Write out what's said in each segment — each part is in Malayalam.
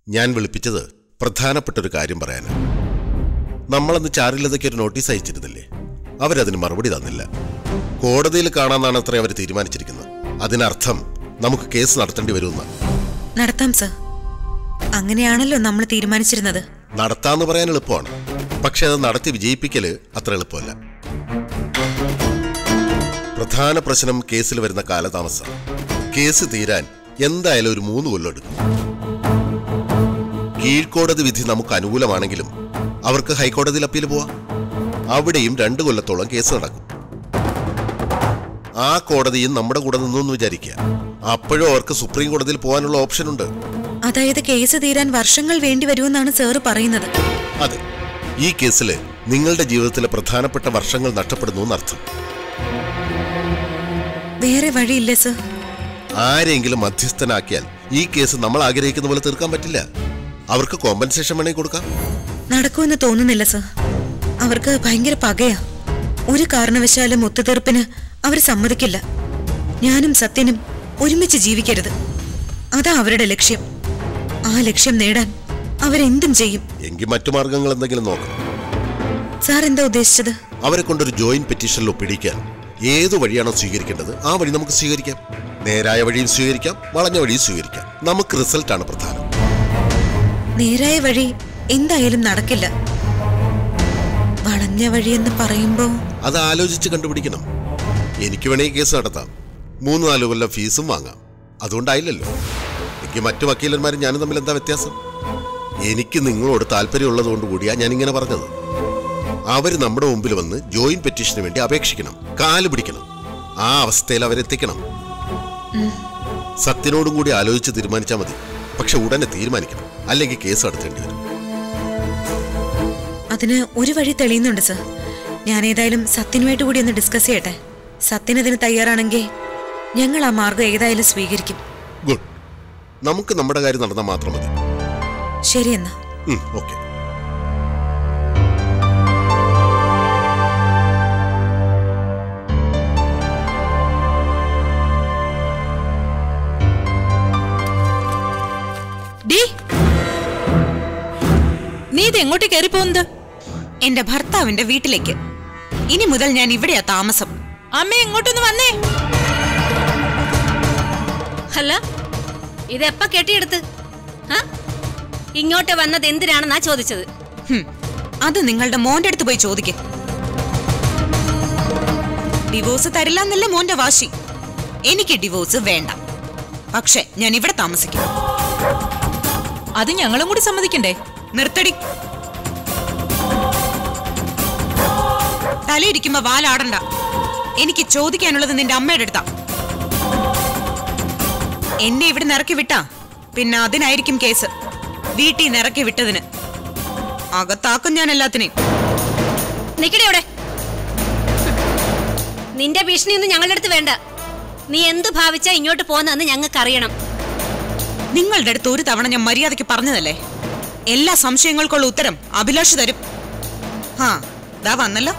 ഞാൻ വിളിപ്പിച്ചത് പ്രധാനപ്പെട്ട ഒരു കാര്യം പറയാനാണ് നമ്മളന്ന് ചാരുലതയ്ക്ക് ഒരു നോട്ടീസ് അയച്ചിരുന്നില്ലേ അവരതിന് മറുപടി തന്നില്ല കോടതിയിൽ കാണാമെന്നാണ് അത്ര അവർ തീരുമാനിച്ചിരിക്കുന്നത് അതിനർത്ഥം നമുക്ക് കേസ് നടത്തേണ്ടി വരുമെന്ന നടത്താം സർ അങ്ങനെയാണല്ലോ നമ്മൾ തീരുമാനിച്ചിരുന്നത് നടത്താന്ന് പറയാൻ എളുപ്പമാണ് പക്ഷെ അത് നടത്തി വിജയിപ്പിക്കല് അത്ര എളുപ്പമല്ല പ്രധാന പ്രശ്നം കേസിൽ വരുന്ന കാലതാമസം കേസ് തീരാൻ എന്തായാലും ഒരു മൂന്ന് കൊല്ലം എടുക്കും കീഴ്ക്കോടതി വിധി നമുക്ക് അനുകൂലമാണെങ്കിലും അവർക്ക് ഹൈക്കോടതിയിൽ അപ്പീൽ പോവാം അവിടെയും രണ്ട് കൊല്ലത്തോളം കേസ് നടക്കും ആ കോടതിയും നമ്മുടെ കൂടെ നിന്നു എന്ന് വിചാരിക്കുക അപ്പോഴും അവർക്ക് സുപ്രീം കോടതിയിൽ പോകാനുള്ള ഓപ്ഷൻ ഉണ്ട് അതായത് കേസ് തീരാൻ വർഷങ്ങൾ വേണ്ടി വരുമെന്നാണ് സാറ് പറയുന്നത് അതെ ഈ കേസിൽ നിങ്ങളുടെ ജീവിതത്തിലെ പ്രധാനപ്പെട്ട വർഷങ്ങൾ നഷ്ടപ്പെടുന്നു എന്നർത്ഥം വേറെ വഴിയില്ല സർ ആരെങ്കിലും മധ്യസ്ഥനാക്കിയാൽ ഈ കേസ് നമ്മൾ ആഗ്രഹിക്കുന്ന പോലെ തീർക്കാൻ പറ്റില്ല അവർക്ക് കോമ്പൻസേഷൻ വേണമെങ്കിൽ കൊടുക്കാം നടക്കുമെന്ന് തോന്നുന്നില്ല സർ അവർക്ക് ഭയങ്കര പകയാ ഒരു കാരണവശാലും ഒത്തുതീർപ്പിന് അവർ സമ്മതിക്കില്ല ഞാനും സത്യനും ഒരുമിച്ച് ജീവിക്കരുത് അതാ അവരുടെ ലക്ഷ്യം ആ ലക്ഷ്യം നേടാൻ അവരെന്തും ചെയ്യും എങ്കിൽ മറ്റു മാർഗങ്ങൾ എന്തെങ്കിലും നോക്കണം സാർ എന്താ ഉദ്ദേശിച്ചത് അവരെ കൊണ്ടൊരു ജോയിന്റ് പെറ്റീഷനിൽ ഒപ്പിടിക്കാൻ ഏതു വഴിയാണോ സ്വീകരിക്കേണ്ടത് ആ വഴി നമുക്ക് സ്വീകരിക്കാം നേരായ വഴിയും സ്വീകരിക്കാം വളഞ്ഞ വഴിയും സ്വീകരിക്കാം നമുക്ക് റിസൾട്ടാണ് പ്രധാനം നേരായ വഴി എന്തായാലും നടക്കില്ല വളഞ്ഞ വഴിയെന്ന് പറയുമ്പോ അത് ആലോചിച്ച് കണ്ടുപിടിക്കണം എനിക്ക് വേണമെങ്കിൽ കേസ് നടത്താം മൂന്ന് നാല് കൊല്ലം ഫീസും വാങ്ങാം അതുകൊണ്ടായില്ലല്ലോ എനിക്ക് മറ്റു വക്കീലന്മാരും ഞാനും തമ്മിൽ എന്താ വ്യത്യാസം എനിക്ക് നിങ്ങളോട് താല്പര്യമുള്ളതുകൊണ്ട് കൂടിയാ ഞാൻ ഇങ്ങനെ പറഞ്ഞത് അവർ നമ്മുടെ മുമ്പിൽ വന്ന് ജോയിന്റ് പെറ്റീഷന് വേണ്ടി അപേക്ഷിക്കണം കാല് പിടിക്കണം ആ അവസ്ഥയിൽ അവരെത്തിക്കണം സത്യനോടും കൂടി ആലോചിച്ച് തീരുമാനിച്ചാൽ മതി പക്ഷെ ഉടനെ തീരുമാനിക്കണം അല്ലെങ്കിൽ കേസ് നടത്തേണ്ടി വരും അതിന് ഒരു വഴി തെളിയുന്നുണ്ട് സർ ഞാൻ ഏതായാലും സത്യനുമായിട്ട് കൂടി ഒന്ന് ഡിസ്കസ് ചെയ്യട്ടെ സത്യൻ അതിന് തയ്യാറാണെങ്കിൽ ഞങ്ങൾ ആ മാർഗം ഏതായാലും സ്വീകരിക്കും ഗുഡ് നമുക്ക് നമ്മുടെ കാര്യം നടന്നാൽ മാത്രം മതി ശരി എന്നാ ഓക്കെ ഡീ നീ ഇത് എങ്ങോട്ട് കയറി പോകുന്നത് എന്റെ ഭർത്താവിന്റെ വീട്ടിലേക്ക് ഇനി മുതൽ ഞാൻ ഇവിടെയാ താമസം അമ്മ എങ്ങോട്ടൊന്ന് വന്നേ അല്ല ഇതെപ്പ കെട്ടിയെടുത്ത് ആ? ഇങ്ങോട്ട് വന്നത് എന്തിനാണെന്നാ ചോദിച്ചത് ഹും, അത് നിങ്ങളുടെ മോന്റെ അടുത്ത് പോയി ചോദിക്ക് ഡിവോഴ്സ് തരില്ല എന്നല്ല മോന്റെ വാശി എനിക്ക് ഡിവോഴ്സ് വേണ്ട പക്ഷെ ഞാൻ ഇവിടെ താമസിക്കും അത് ഞങ്ങളും കൂടി സമ്മതിക്കണ്ടേ നിർത്തടി തലയിരിക്കുമ്പോ വാലാടണ്ട എനിക്ക് ചോദിക്കാനുള്ളത് നിന്റെ അമ്മയുടെ അടുത്താ എന്നെ ഇവിടെ ഇറക്കി വിട്ടാ പിന്നെ അതിനായിരിക്കും കേസ് വീട്ടിൽ നിന്ന് ഇറക്കി വിട്ടതിന് അകത്താക്കും ഞാൻ എല്ലാത്തിനെയും നിക്കടെ അവിടെ നിന്റെ ഭീഷണിയൊന്നും ഞങ്ങളുടെ അടുത്ത് വേണ്ട നീ എന്ത് ഭാവിച്ചാ ഇങ്ങോട്ട് പോന്നെന്ന് ഞങ്ങൾക്ക് അറിയണം നിങ്ങളുടെ അടുത്ത് ഒരു തവണ ഞാൻ മര്യാദയ്ക്ക് പറഞ്ഞതല്ലേ എല്ലാ സംശയങ്ങൾക്കുള്ള ഉത്തരം അഭിലാഷ് തരും ഹാ ദാ വന്നല്ലോ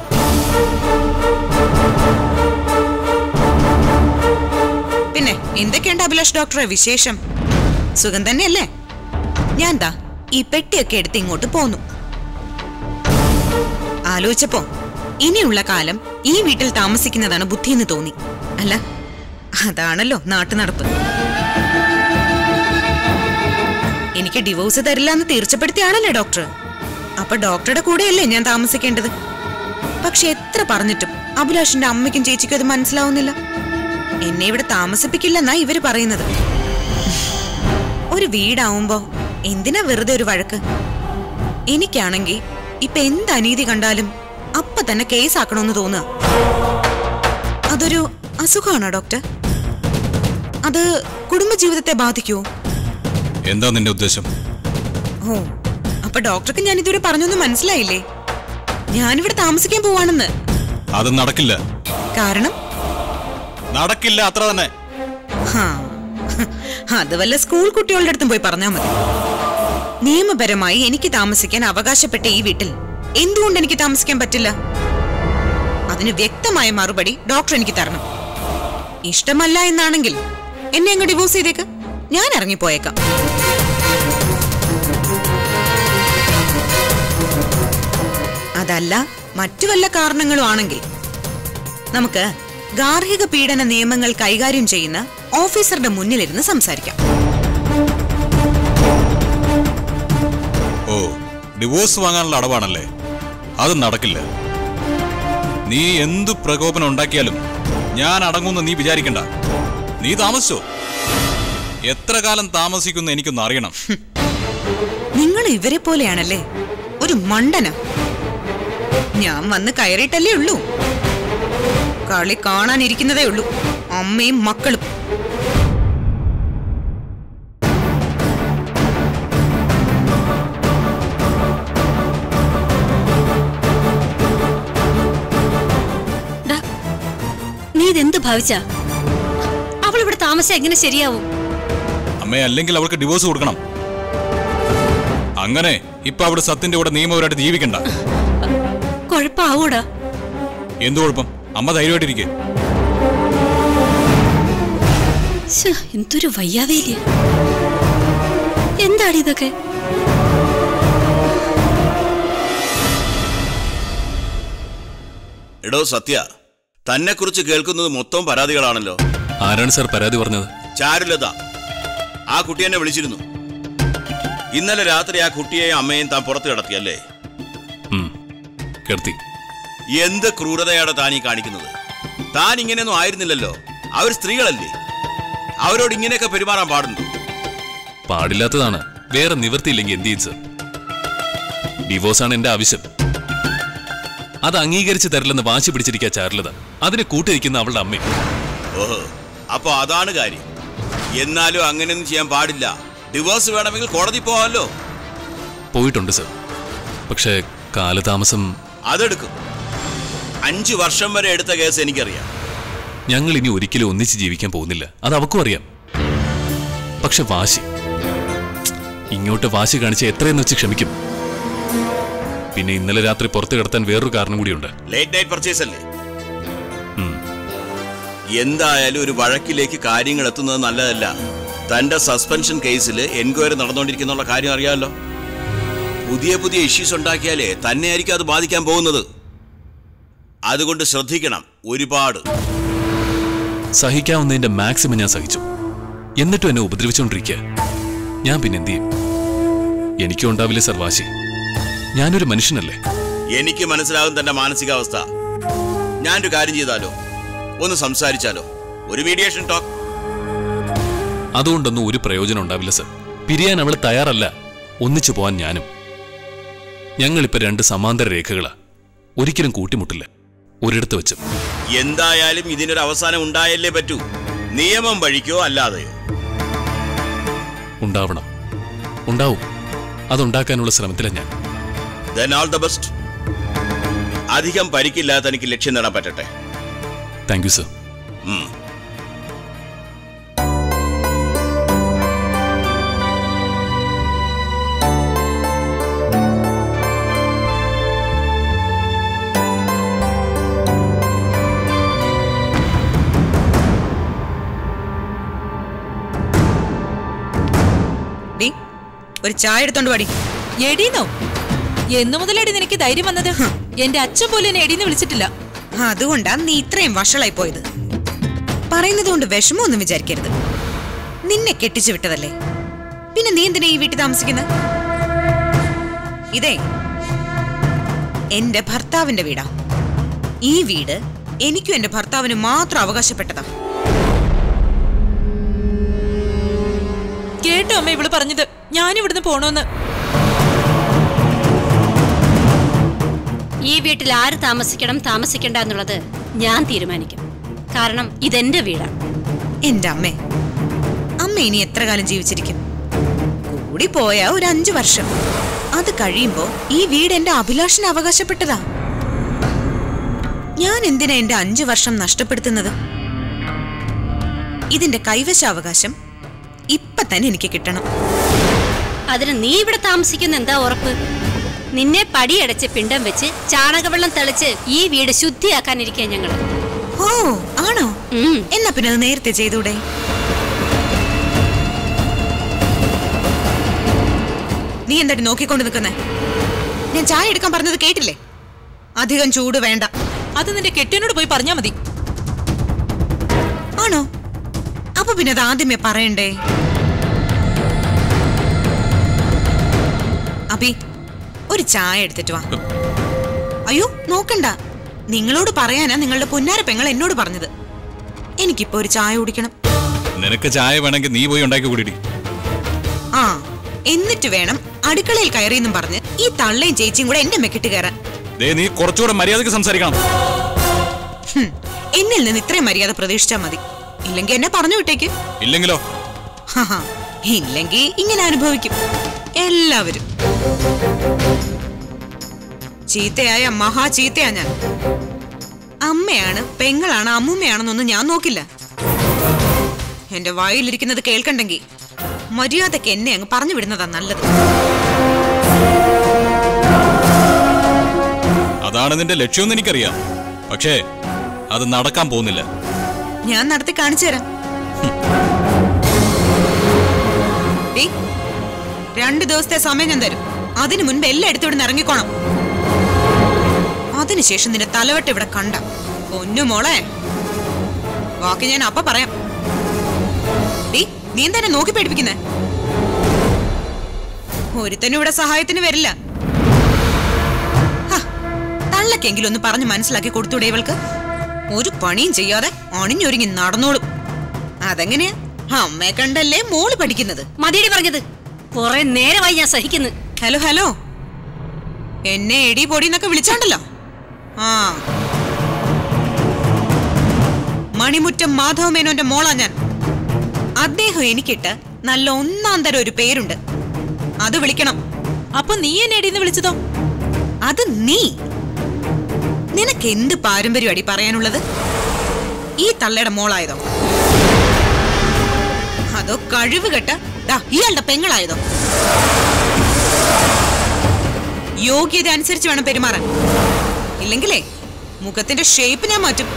പിന്നെ എന്തൊക്കെയുണ്ട് അഭിലാഷ് ഡോക്ടറെ വിശേഷം സുഖം തന്നെയല്ലേ ഞാൻ ദാ ഈ പെട്ടിയൊക്കെ എടുത്ത് ഇങ്ങോട്ട് പോന്നു ആലോചിച്ചപ്പോ ഇനിയുള്ള കാലം ഈ വീട്ടിൽ താമസിക്കുന്നതാണ് ബുദ്ധിയെന്ന് തോന്നി അല്ല അതാണല്ലോ നാട്ടു നടപ്പ് എനിക്ക് ഡിവോഴ്സ് തരില്ല എന്ന് തീർച്ചപ്പെടുത്തിയാണല്ലേ ഡോക്ടർ അപ്പൊ ഡോക്ടറുടെ കൂടെയല്ലേ ഞാൻ താമസിക്കേണ്ടത് പക്ഷെ എത്ര പറഞ്ഞിട്ടും അഭിലാഷിന്റെ അമ്മയ്ക്കും ചേച്ചിക്കും അത് മനസ്സിലാവുന്നില്ല എന്നെ ഇവിടെ താമസിപ്പിക്കില്ലെന്നാ ഇവര് പറയുന്നത് ഒരു വീടാവുമ്പോ എന്തിനാ വെറുതെ ഒരു വഴക്ക് എനിക്കാണെങ്കി ഇപ്പൊ എന്ത് അനീതി കണ്ടാലും അപ്പൊ തന്നെ കേസാക്കണമെന്ന് തോന്നുക അതൊരു അസുഖമാണോ ഡോക്ടർ അത് കുടുംബജീവിതത്തെ ബാധിക്കുമോ എന്താ നിന്റെ ഉദ്ദേശം ഓ അപ്പൊ ഡോക്ടർക്ക് ഞാൻ ഇതുവരെ പറഞ്ഞൊന്നും മനസ്സിലായില്ലേ ഞാനിവിടെ താമസിക്കാൻ പോവാണെന്ന് അത് നടക്കില്ല കാരണം നടക്കില്ല അത്ര തന്നെ ഹാ, അത് വല്ല സ്കൂൾ കുട്ടികളുടെ അടുത്തും പോയി പറഞ്ഞാൽ മതി നിയമപരമായി എനിക്ക് താമസിക്കാൻ അവകാശപ്പെട്ട ഈ വീട്ടിൽ എന്തുകൊണ്ട് എനിക്ക് താമസിക്കാൻ പറ്റില്ല അതിന് വ്യക്തമായ മറുപടി ഡോക്ടർ എനിക്ക് തരണം ഇഷ്ടമല്ല എന്നാണെങ്കിൽ എന്നെ അങ്ങ് ഡിവോഴ്സ് ചെയ്തേക്ക് ഞാൻ ഇറങ്ങിപ്പോയേക്കാം അതല്ല മറ്റു വല്ല കാരണങ്ങളും ആണെങ്കിൽ നമുക്ക് ഗാർഹിക പീഡന നിയമങ്ങൾ കൈകാര്യം ചെയ്യുന്ന ഓഫീസറുടെ മുന്നിലിരുന്ന് സംസാരിക്കാം ഓ ഡിവോഴ്സ് വാങ്ങാനുള്ള അടവാണല്ലേ അത് നടക്കില്ല നീ എന്തു പ്രകോപനം ഉണ്ടാക്കിയാലും ഞാൻ അടങ്ങുമെന്ന് നീ വിചാരിക്കണ്ട നീ താമസിച്ചോ എത്ര കാലം താമസിക്കുന്ന എനിക്കൊന്ന് അറിയണം നിങ്ങൾ ഇവരെ പോലെയാണല്ലേ ഒരു മണ്ടന ഞാൻ വന്ന് കയറിയിട്ടല്ലേ ഉള്ളൂ കളി കാണാനിരിക്കുന്നതേ ഉള്ളൂ അമ്മയും മക്കളും ഡാ, നീ ഇതെന്ത് ഭാവിച്ച അവൾ ഇവിടെ താമസം എങ്ങനെ ശരിയാവും അമ്മേ അല്ലെങ്കിൽ അവൾക്ക് ഡിവോഴ്സ് കൊടുക്കണം അങ്ങനെ ഇപ്പൊ അവിടെ സത്യന്റെ കൂടെ നിയമപരമായിട്ട് ജീവിക്കണ്ട കുഴപ്പാവൂടാ എന്തു കുഴപ്പം അമ്മ ധൈര്യമായിട്ടിരിക്കെ ശ്ശെ, എന്തൊരു വയ്യാവേലിയ എന്താണ് ഇതൊക്കെ എടോ സത്യ തന്നെക്കുറിച്ച് കേൾക്കുന്നത് മൊത്തം പരാതികളാണല്ലോ ആരാണ് സാർ പരാതി പറഞ്ഞത് ചാരുലത ആ കുട്ടി എന്നെ വിളിച്ചിരുന്നു ഇന്നലെ രാത്രി ആ കുട്ടിയെയും അമ്മയെയും താൻ പുറത്തു കിടത്തിയല്ലേ കേർത്തി എന്ത് ക്രൂരതയാണ് താൻ ഈ കാണിക്കുന്നത് താൻ ഇങ്ങനെയൊന്നും ആയിരുന്നില്ലല്ലോ അവർ സ്ത്രീകളല്ലേ അവരോട് ഇങ്ങനെയൊക്കെ പെരുമാറാൻ പാടുണ്ടോ പാടില്ലാത്തതാണ് വേറെ നിവൃത്തിയില്ലെങ്കിൽ എന്ത് ചെയ്യും സർ ഡിവോഴ്സാണ് എന്റെ ആവശ്യം അത് അംഗീകരിച്ച് തരില്ലെന്ന് വാശി പിടിച്ചിരിക്കുക ചാരുലത അതിന് കൂട്ടിരിക്കുന്ന അവളുടെ അമ്മയും ഓഹോ അപ്പൊ അതാണ് കാര്യം എന്നാലും അങ്ങനെയൊന്നും ചെയ്യാൻ പാടില്ല ഡിവോഴ്സ് വേണമെങ്കിൽ കോടതി പോവാമല്ലോ പോയിട്ടുണ്ട് സർ പക്ഷേ കാലതാമസം അതെടുക്കും അഞ്ചു വർഷം വരെ എടുത്ത കേസ് എനിക്കറിയാം ഞങ്ങൾ ഇനി ഒരിക്കലും ഒന്നിച്ച് ജീവിക്കാൻ പോകുന്നില്ല അത് അവക്കും അറിയാം പക്ഷെ വാശി ഇങ്ങോട്ട് വാശി കാണിച്ച എത്രയെന്ന് വെച്ച് ക്ഷമിക്കും പിന്നെ ഇന്നലെ രാത്രി പുറത്തു കിടത്താൻ വേറൊരു കാരണം കൂടിയുണ്ട് ലേറ്റ് നൈറ്റ് പർച്ചേസ് അല്ലേ എന്തായാലും ഒരു വഴക്കിലേക്ക് കാര്യങ്ങൾ എത്തുന്നത് നല്ലതല്ല തന്റെ സസ്പെൻഷൻ കേസിൽ എൻക്വയറി നടന്നുകൊണ്ടിരിക്കുന്നുള്ള കാര്യം അറിയാമല്ലോ പുതിയ പുതിയ ഇഷ്യൂസ് ഉണ്ടാക്കിയാലേ തന്നെ ആയിരിക്കും അത് ബാധിക്കാൻ പോകുന്നത് അതുകൊണ്ട് ശ്രദ്ധിക്കണം ഒരുപാട് സഹിക്കാവുന്നതിന്റെ മാക്സിമം ഞാൻ സഹിച്ചു എന്നിട്ടും എന്നെ ഉപദ്രവിച്ചുകൊണ്ടിരിക്കുക ഞാൻ പിന്നെ എന്ത് ചെയ്യും എനിക്കും ഉണ്ടാവില്ലേ സർ വാശി ഞാനൊരു മനുഷ്യനല്ലേ എനിക്ക് മനസ്സിലാകും തന്റെ മാനസികാവസ്ഥ ഞാനൊരു കാര്യം ചെയ്താലോ ഒന്ന് സംസാരിച്ചാലോ ഒരു മീഡിയേഷൻ ടോക്ക് അതുകൊണ്ടൊന്നും ഒരു പ്രയോജനം ഉണ്ടാവില്ല സർ പിരിയാൻ അവൾ തയ്യാറല്ല ഒന്നിച്ചു പോവാൻ ഞാനും ഞങ്ങളിപ്പോ രണ്ട് സമാന്തര രേഖകളാ ഒരിക്കലും കൂട്ടിമുട്ടില്ല ഒരിടത്ത് വെച്ചും എന്തായാലും ഇതിനൊരു അവസാനം ഉണ്ടായല്ലേ പറ്റൂ നിയമം വഴിക്കോ അല്ലാതെയോ ഉണ്ടാവണം ഉണ്ടാവും അതുണ്ടാക്കാനുള്ള ശ്രമത്തിലാണ് ഞാൻ ദെൻ ഓൾ ദ ബെസ്റ്റ് അധികം പരിക്കില്ലാത്ത എനിക്ക് ലക്ഷ്യം നേടാൻ പറ്റട്ടെ താങ്ക് യു സർ ഉം. ഡി ഒരു ചായ എടുത്തോണ്ട് പാടി എടീന്നോ എന്നു മുതലടി നിനക്ക് ധൈര്യം വന്നത് എന്റെ അച്ഛൻ പോലും എന്നെ എടീന്ന് വിളിച്ചിട്ടില്ല അതുകൊണ്ടാ നീ ഇത്രയും വഷളായി പോയത് പറയുന്നത് കൊണ്ട് വിഷമമൊന്നും വിചാരിക്കരുത് നിന്നെ കെട്ടിച്ചു വിട്ടതല്ലേ പിന്നെ നീ എന്തിനാ ഈ വീട്ടിൽ താമസിക്കുന്നത് ഇതേ എന്റെ ഭർത്താവിന്റെ വീടാ ഈ വീട് എനിക്കും എന്റെ ഭർത്താവിന് മാത്രം അവകാശപ്പെട്ടതാ കേട്ടോ അമ്മ ഇവള് പറഞ്ഞത് ഞാൻ ഇവിടുന്ന് പോണോന്ന് ഈ വീട്ടിൽ ആര് താമസിക്കണം താമസിക്കണ്ട എന്നുള്ളത് ഞാൻ തീരുമാനിക്കും കാരണം ഇതെന്റെ വീടാണ് എന്റെ അമ്മേ അമ്മ ഇനി എത്ര കാലം ജീവിച്ചിരിക്കും കൂടി പോയാ ഒരു അഞ്ചു വർഷം അത് കഴിയുമ്പോ ഈ വീട് എന്റെ അഭിലാഷിന് അവകാശപ്പെട്ടതാ ഞാൻ എന്തിനാ എന്റെ അഞ്ചു വർഷം നഷ്ടപ്പെടുത്തുന്നത് ഇതിന്റെ കൈവശാവകാശം ഇപ്പൊ തന്നെ എനിക്ക് കിട്ടണം അതിന് നീ ഇവിടെ താമസിക്കുന്ന എന്താ ഉറപ്പ് നിന്നെ പടിയടച്ച് പിണ്ടം വെച്ച് ചാണകവെള്ളം തെളിച്ച് ഈ വീട് ശുദ്ധിയാക്കാനിരിക്കുക ഞങ്ങള് ഓ ആണോ ഉം. എന്നാ പിന്നെ അത് നേരത്തെ ചെയ്തൂടെ നീ എന്തായിട്ട് നോക്കിക്കൊണ്ട് നിൽക്കുന്നേ ഞാൻ ചായ എടുക്കാൻ പറഞ്ഞത് കേട്ടില്ലേ അധികം ചൂട് വേണ്ട അത് നിന്റെ കെട്ടിയനോട് പോയി പറഞ്ഞാ മതി ആണോ അപ്പൊ പിന്നെ അത് ആദ്യമേ പറയണ്ടേ അബി ഒരു ചായ എടുത്തിട്ട് വാ അയ്യോ നോക്കണ്ട നിങ്ങളോട് പറയാനാ നിങ്ങളുടെ പുന്നാര പെങ്ങൾ എന്നോട് പറഞ്ഞത് എനിക്കിപ്പോ ഒരു ചായ കുടിക്കണം നിനക്ക് ചായ വേണമെങ്കിൽ നീ പോയി ഉണ്ടാക്കി കൂടിയിടി ആ എന്നിട്ട് വേണം അടുക്കളയിൽ കയറിയെന്നും പറഞ്ഞ് ഈ തള്ളയും ചേച്ചിയും കൂടെ എന്റെ മെക്കിട്ട് കയറാൻ ദേ നീ കുറച്ചുകൂടെ മര്യാദക്ക് സംസാരിക്കണം ഹും, എന്നിൽ നിന്ന് ഇത്രയും മര്യാദ പ്രതീക്ഷിച്ചാ മതി ഇല്ലെങ്കിൽ എന്നെ പറഞ്ഞു വിട്ടേക്ക് ഇല്ലെങ്കിലോ ഹഹ, ഇല്ലെങ്കി ഇങ്ങനെ അനുഭവിക്കും എല്ലാവരും ചീത്തയായ മഹാ ചീത്തയാ ഞാൻ അമ്മയാണ് പെങ്ങളാണ് അമ്മൂമ്മയാണെന്നൊന്നും ഞാൻ നോക്കില്ല എന്റെ വായിലിരിക്കുന്നത് കേൾക്കണ്ടെങ്കിൽ മര്യാദക്ക് എന്നെ അങ്ങ് പറഞ്ഞു വിടുന്നതാ നല്ലത് അതാണ് നിന്റെ ലക്ഷ്യമെന്ന് എനിക്കറിയാം പക്ഷേ അത് നടക്കാൻ പോകുന്നില്ല ഞാൻ നടത്തി കാണിച്ചു തരാം ഡേയ്, രണ്ട് ദിവസത്തെ സമയം ഞാൻ തരും അതിനു മുൻപ് എല്ലാം എടുത്തോണ്ട് ഇറങ്ങിക്കോണം അതിനുശേഷം നിന്റെ തലവെട്ട് ഇവിടെ കണ്ട പൊന്നു മോളെ ബാക്കി ഞാൻ അപ്പ പറയാം ഡേയ്, നീ എന്താ നോക്കി പേടിപ്പിക്കുന്നേ ഒരുത്തനും ഇവിടെ സഹായത്തിന് വരില്ല ഹ, തള്ളക്കെങ്കിലും ഒന്ന് പറഞ്ഞ് മനസ്സിലാക്കി കൊടുത്തൂടെ ഇവൾക്ക് ഒരു പണിയും ചെയ്യാതെ അണിഞ്ഞൊരുങ്ങി നടന്നോളും അതെങ്ങനെയാ അമ്മയെ കണ്ടല്ലേ മോള് പഠിക്കുന്നത് മതിയടി പറഞ്ഞത് കുറെ നേരമായി ഞാൻ സഹിക്കുന്നു ഹലോ ഹലോ എന്നെ എടി പൊടി എന്നൊക്കെ വിളിച്ചാണ്ടല്ലോ ആ മണിമുറ്റം മാധവ മേനോന്റെ മോളാ ഞാൻ അദ്ദേഹം എനിക്കിട്ട് നല്ല ഒന്നാം തരം ഒരു പേരുണ്ട് അത് വിളിക്കണം അപ്പൊ നീ എന്നെ എടീന്ന് വിളിച്ചതോ അത് നീ നിനക്ക് എന്ത് പാരമ്പര്യം അടി പറയാനുള്ളത് ഈ തള്ളയുടെ മോളായതോ അതോ കഴിവ് കെട്ട ദാ ഇയാളുടെ പെങ്ങളായതോ യോഗ്യത അനുസരിച്ച് വേണം പെരുമാറാൻ ഇല്ലെങ്കിലേ മുഖത്തിന്റെ ഷേപ്പ് ഞാൻ മാറ്റും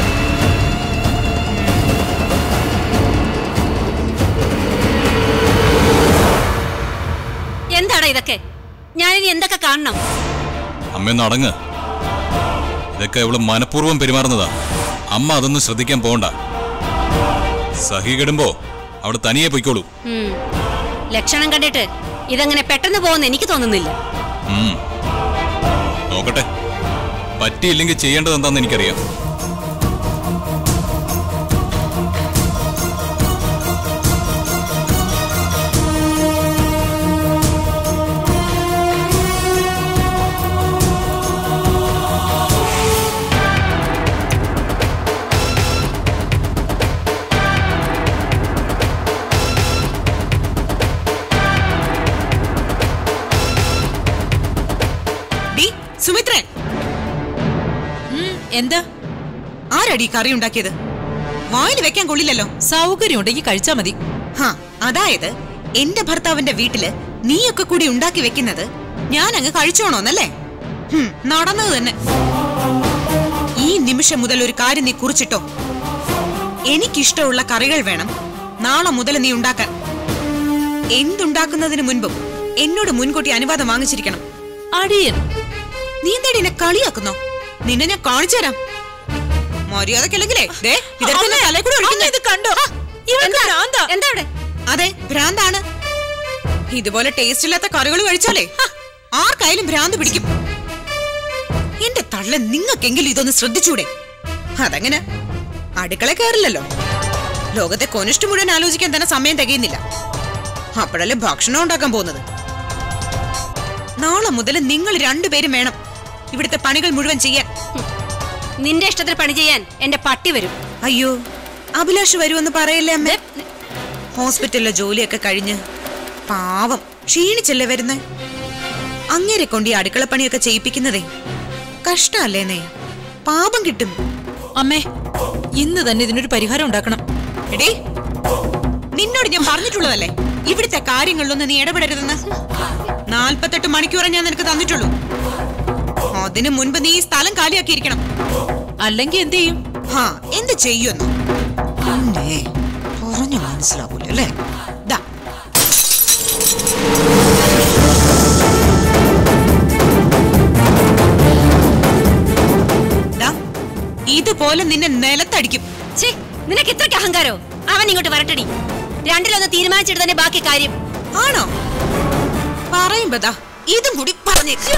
എന്താടാ ഇതൊക്കെ ഞാനിനി എന്തൊക്കെ കാണണം അമ്മയൊന്ന് അടങ്ങ് ഇതൊക്കെ അവള് മനഃപൂർവ്വം പെരുമാറുന്നതാ അമ്മ അതൊന്നും ശ്രദ്ധിക്കാൻ പോകണ്ട സഹി കെടുമ്പോ അവിടെ തനിയെ പൊയ്ക്കോളൂ ഉം. ലക്ഷണം കണ്ടിട്ട് ഇതങ്ങനെ പെട്ടെന്ന് പോകുന്ന എനിക്ക് തോന്നുന്നില്ല ഉം. നോക്കട്ടെ പറ്റിയില്ലെങ്കിൽ ചെയ്യേണ്ടത് എന്താന്ന് എനിക്കറിയാം ഡി സുമിത്രൻ ഉം, എന്താ ആരടി ഈ കറി ഉണ്ടാക്കിയത് വായിൽ വെക്കാൻ കൊള്ളില്ലല്ലോ സൗകര്യം ഉണ്ടെങ്കിൽ കഴിച്ചാ മതി ഹാ അതായത് എന്റെ ഭർത്താവിന്റെ വീട്ടില് നീയൊക്കെ കൂടി ഉണ്ടാക്കി വെക്കുന്നത് ഞാൻ അങ്ങ് കഴിച്ചോണോന്നല്ലേ ഹും, നടന്നത് തന്നെ ഈ നിമിഷം മുതൽ ഒരു കാര്യം നീ കുറിച്ചിട്ടോ എനിക്കിഷ്ടമുള്ള കറികൾ വേണം നാളെ മുതൽ നീ ഉണ്ടാക്കാൻ എന്തുണ്ടാക്കുന്നതിന് മുൻപും എന്നോട് മുൻകൂട്ടി അനുവാദം വാങ്ങിച്ചിരിക്കണം അടിയൻ നീ എന്താടി എന്നെ കളിയാക്കുന്നോ നിന്നെ ഞാൻ കാണിച്ചു തരാം മര്യാദക്കല്ലെങ്കിലേ ദേ ഇതൊക്കെ എന്നെ തലയിൽ കൂടി ഒഴിക്കുന്നെ. ഇത് കണ്ടോ ഇവൾക്ക് ഭ്രാന്താ. എന്താ അവിടെ അതെ ഭ്രാന്താണ് ഇതുപോലെ ടേസ്റ്റ് ഇല്ലാത്ത കറികൾ കഴിച്ചാലേ ഹ, ആർക്കായാലും ഭ്രാന്ത് പിടിക്കും എന്റെ തള്ള നിങ്ങൾക്കെങ്കിലും ഇതൊന്ന് ശ്രദ്ധിച്ചൂടെ അതങ്ങനെ അടുക്കള കയറില്ലല്ലോ ലോകത്തെ കൊനിഷ്ഠ മുഴുവൻ ആലോചിക്കാൻ തന്നെ സമയം തികയുന്നില്ല അപ്പോഴല്ലേ ഭക്ഷണം ഉണ്ടാക്കാൻ പോകുന്നത് നാളെ മുതൽ നിങ്ങൾ രണ്ടുപേരും വേണം ഇവിടുത്തെ പണികൾ മുഴുവൻ ചെയ്യാൻ നിന്റെ ഇഷ്ടത്തിന് പണി ചെയ്യാൻ എന്റെ പട്ടി വരും അയ്യോ അഭിലാഷ് വരുമെന്ന് പറയല്ലേ അമ്മ ഹോസ്പിറ്റലിലെ ജോലിയൊക്കെ കഴിഞ്ഞ് പാവം ക്ഷീണിച്ചല്ലേ വരുന്നേ അങ്ങേരെ കൊണ്ട് ഈ അടുക്കളപ്പണിയൊക്കെ ചെയ്യിപ്പിക്കുന്നതേ കഷ്ടല്ലേന്നേ പാപം കിട്ടും അമ്മേ ഇന്ന് തന്നെ ഇതിനൊരു പരിഹാരം ഉണ്ടാക്കണം എടേ നിന്നോട് ഞാൻ പറഞ്ഞിട്ടുള്ളതല്ലേ ഇവിടുത്തെ കാര്യങ്ങളിലൊന്നും നീ ഇടപെടരുതെന്ന് നാൽപ്പത്തെട്ട് മണിക്കൂറേ ഞാൻ നിനക്ക് തന്നിട്ടുള്ളൂ അതിനു മുൻപ് നീ ഈ സ്ഥലം കാലിയാക്കിയിരിക്കണം അല്ലെങ്കിൽ എന്ത് ചെയ്യും ഹാ എന്ത് ചെയ്യുന്നു പിന്നെ പറഞ്ഞു മനസ്സിലാവൂല അല്ലേ ദാ പോലെ നിന്നെ നിലത്തടിക്കും ഛേ, നിനക്ക് ഇത്രയ്ക്ക് അഹങ്കാരോ അവൻ ഇങ്ങോട്ട് വരട്ടടി രണ്ടിലൊന്ന് തീരുമാനിച്ചിട്ട് തന്നെ ബാക്കി കാര്യം ആണോ പറയുമ്പതാ ഇതും കൂടി പറഞ്ഞേക്ക്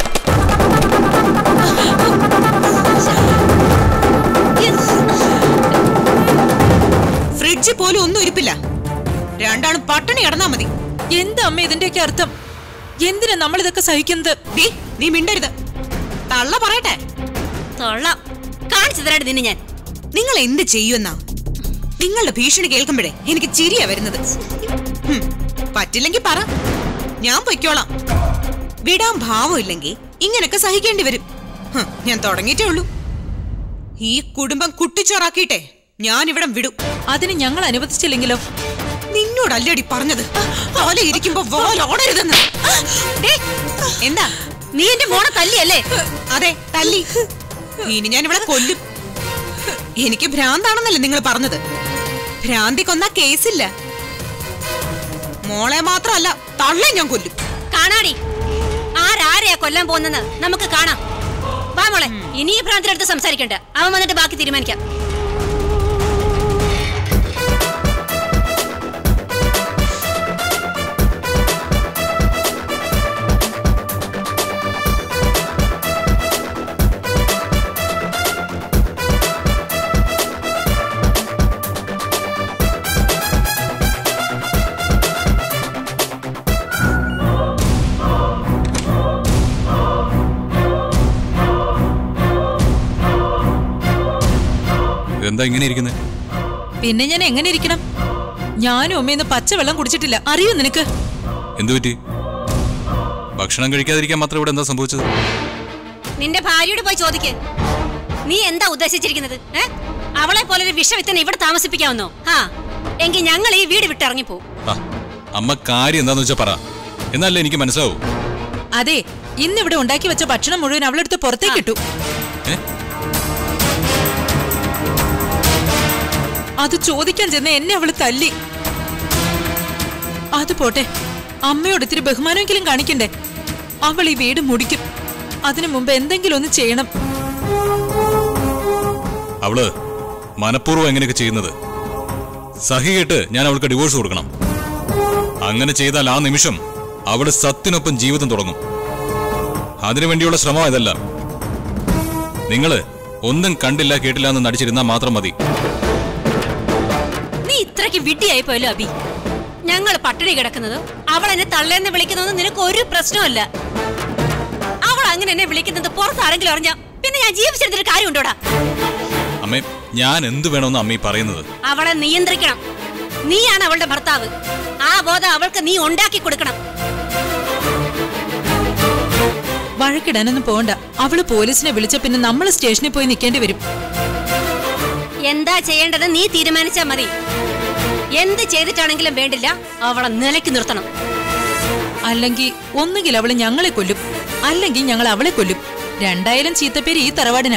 ഫ്രിഡ്ജ് പോലും ഒന്നും ഇരിപ്പില്ല രണ്ടാളും പട്ടിണി കിടന്നാ മതി എന്താ അമ്മ ഇതിന്റെയൊക്കെ അർത്ഥം എന്തിനാ നമ്മൾ ഇതൊക്കെ സഹിക്കുന്നത് ദീ, നീ മിണ്ടരുത് തള്ള പറയട്ടെ തൊള്ള കാണിച്ചു തരാടി നിന്നെ ഞാൻ നിങ്ങൾ എന്ത് ചെയ്യുമെന്നാ നിങ്ങളുടെ ഭീഷണി കേൾക്കുമ്പോഴേ എനിക്ക് ചിരിയാ വരുന്നത് ഹും, പറ്റില്ലെങ്കിൽ പറ ഞാൻ പൊയ്ക്കോളാം വിടാൻ ഭാവമില്ലെങ്കിൽ ഇങ്ങനൊക്കെ സഹിക്കേണ്ടി വരും ഹും, ഞാൻ തുടങ്ങിയിട്ടേ ഉള്ളൂ ഈ കുടുംബം കുട്ടിച്ചോറാക്കിയിട്ടെ ഞാൻ ഇവിടെ വിടും അതിന് ഞങ്ങൾ അനുവദിച്ചില്ലെങ്കിലോ നിന്നോടല്ലടി പറഞ്ഞത് ഓല ഇരിക്കുമ്പോ വോലോടരുതെന്ന് ഡേ, എന്താ നീ എന്റെ മോളെ തല്ലിയല്ലേ അതെ തല്ലി ഇനി ഞാൻ ഇവിടെ കൊല്ലും എനിക്ക് ഭ്രാന്താണെന്നല്ലേ നിങ്ങൾ പറഞ്ഞത് ഭ്രാന്തി കൊന്ന കേസില്ല മോളെ മാത്രമല്ല തള്ളെ ഞാൻ കൊല്ലും കാണാടി ആരാരെയാ കൊല്ലാൻ പോകുന്നെന്ന് നമുക്ക് കാണാം വാ മോളെ ഇനി ഈ ഭ്രാന്തിനടുത്ത് സംസാരിക്കണ്ട അവൻ വന്നിട്ട് ബാക്കി തീരുമാനിക്കാം എന്താ ഇങ്ങനെ ഇരിക്കുന്നത് പിന്നെ ഞാൻ എങ്ങനെ ഇരിക്കണം ഞാനും അമ്മയിന്ന് പച്ചവെള്ളം കുടിച്ചിട്ടില്ല അറിയോ നിനക്ക് എന്തു പറ്റി ഭക്ഷണം കഴിക്കാതിരിക്കാൻ മാത്രം ഇവിടെ എന്താ സംഭവിച്ചത് നിന്റെ ഭാര്യയോട് പോയി ചോദിക്ക് നീ എന്താ ഉദ്ദേശിച്ചിരിക്കുന്നത് ഏ അവളെ പോലെ ഒരു വിഷവിത്തനെ ഇവിടെ താമസിപ്പിക്കാവുന്നോ ആ എങ്കിൽ ഞങ്ങൾ ഈ വീട് വിട്ടിറങ്ങിപ്പോ ആ അമ്മ കാര്യം എന്താന്ന് വെച്ചാ പറ എന്നല്ലേ എനിക്ക് മനസ്സിലാവൂ അതെ ഇന്നിവിടെ ഉണ്ടാക്കി വെച്ച ഭക്ഷണം മുഴുവൻ അവളെടുത്ത് പുറത്തേക്ക് ഇട്ടു ഏ അത് ചോദിക്കാൻ ചെന്ന് എന്നെ അവള് തല്ലി അത് പോട്ടെ അമ്മയോട് ഇത്തിരി ബഹുമാനമെങ്കിലും കാണിക്കണ്ടേ അവൾ ഈ വീട് മുടിക്കും അതിനു മുമ്പ് എന്തെങ്കിലും ഒന്ന് ചെയ്യണം അവള് മനഃപൂർവ്വം എങ്ങനെയൊക്കെ ചെയ്യുന്നത് സഹി കേട്ട് ഞാൻ അവൾക്ക് ഡിവോഴ്സ് കൊടുക്കണം അങ്ങനെ ചെയ്താൽ ആ നിമിഷം അവള് സത്തിനൊപ്പം ജീവിതം തുടങ്ങും അതിനുവേണ്ടിയുള്ള ശ്രമം ഇതെല്ലാം നിങ്ങള് ഒന്നും കണ്ടില്ല കേട്ടില്ല എന്ന് നടിച്ചിരുന്നാൽ മാത്രം മതി നീ ഇത്രയ്ക്ക് വിഡ്ഢിയായി പോയല്ലോ അബി ഞങ്ങൾ പട്ടിണി കിടക്കുന്നത് അവൾ എന്നെ തള്ളേന്ന് വിളിക്കുന്നതൊന്നും നിനക്ക് ഒരു പ്രശ്നമല്ല അവൾ അങ്ങനെ എന്നെ വിളിക്കുന്നത് പുറത്ത് ആരെങ്കിലും അറിഞ്ഞാ പിന്നെ ഞാൻ ജീവിച്ചിരുന്നൊരു കാര്യമുണ്ടോടാ അമ്മേ ഞാൻ എന്തു വേണമെന്ന് അമ്മ ഈ പറയുന്നത് അവളെ നിയന്ത്രിക്കണം നീയാണ് അവളുടെ ഭർത്താവ് ആ ബോധം അവൾക്ക് നീ ഉണ്ടാക്കി കൊടുക്കണം വഴക്കിടാനൊന്നും പോകണ്ട അവള് പോലീസിനെ വിളിച്ച പിന്നെ നമ്മൾ സ്റ്റേഷനിൽ പോയി നിൽക്കേണ്ടി വരും എന്താ ചെയ്യേണ്ടത് നീ തീരുമാനിച്ചാ മതി എന്ത് ചെയ്തിട്ടാണെങ്കിലും വേണ്ടില്ല അവളെ നിലയ്ക്ക് നിർത്തണം അല്ലെങ്കിൽ ഒന്നുകിൽ അവള് ഞങ്ങളെ കൊല്ലും അല്ലെങ്കിൽ ഞങ്ങൾ അവളെ കൊല്ലും രണ്ടായാലും ചീത്തപ്പേര് ഈ തറവാടിനാ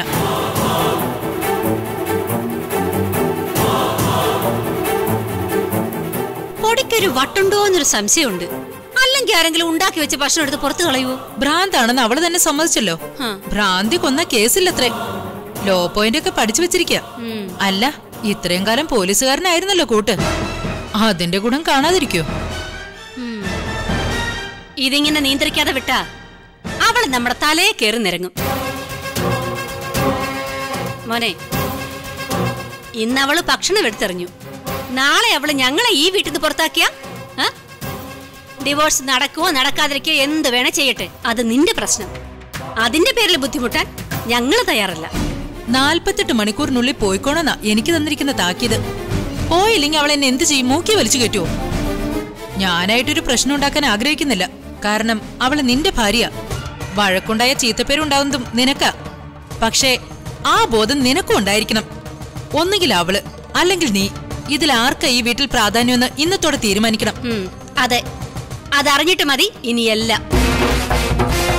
പൊടിക്കൊരു വട്ടുണ്ടോ എന്നൊരു സംശയമുണ്ട് അല്ലെങ്കിൽ ആരെങ്കിലും ഉണ്ടാക്കി വെച്ച ഭക്ഷണം എടുത്ത് പുറത്തു കളയുവോ ഭ്രാന്താണെന്ന് അവള് തന്നെ സമ്മതിച്ചല്ലോ ഹാ. ഭ്രാന്തി കൊന്ന കേസില്ലത്രേ ലോ പോയിന്റ് ഒക്കെ പഠിച്ചു വെച്ചിരിക്ക ഉം. അല്ല ഇത്രയും കാലം പോലീസുകാരനായിരുന്നല്ലോ കൂട്ട് അതിന്റെ ഗുണം കാണാതിരിക്കോ ഉം. ഇതിങ്ങനെ നിയന്ത്രിക്കാതെ വിട്ടാ അവള് നമ്മുടെ തലയെ കയറി നിരങ്ങും മോനെ ഇന്ന് അവള് ഭക്ഷണം എടുത്തെറിഞ്ഞു നാളെ അവള് ഞങ്ങളെ ഈ വീട്ടിൽ നിന്ന് പുറത്താക്കിയ ഡിവോഴ്സ് നടക്കുവോ നടക്കാതിരിക്കോ എന്ത് വേണേ ചെയ്യട്ടെ അത് നിന്റെ പ്രശ്നം അതിന്റെ പേരിൽ ബുദ്ധിമുട്ടാൻ ഞങ്ങൾ തയ്യാറല്ല നാൽപ്പത്തെട്ട് മണിക്കൂറിനുള്ളിൽ പോയിക്കോണെന്നാ എനിക്ക് തന്നിരിക്കുന്ന താക്കീത് പോയില്ലെങ്കിൽ അവൾ എന്നെ എന്ത് ചെയ്യും മൂക്കി വലിച്ചു കയറ്റുമോ ഞാനായിട്ടൊരു പ്രശ്നം ഉണ്ടാക്കാൻ ആഗ്രഹിക്കുന്നില്ല കാരണം അവള് നിന്റെ ഭാര്യ വഴക്കുണ്ടായ ചീത്തപ്പേരുണ്ടാവുന്നതും നിനക്കാ പക്ഷേ ആ ബോധം നിനക്കും ഉണ്ടായിരിക്കണം ഒന്നുകിൽ അവള് അല്ലെങ്കിൽ നീ ഇതിൽ ആർക്കാ ഈ വീട്ടിൽ പ്രാധാന്യമെന്ന് ഇന്നത്തോടെ തീരുമാനിക്കണം ഉം, അതെ അതറിഞ്ഞിട്ട് മതി ഇനിയെല്ലാം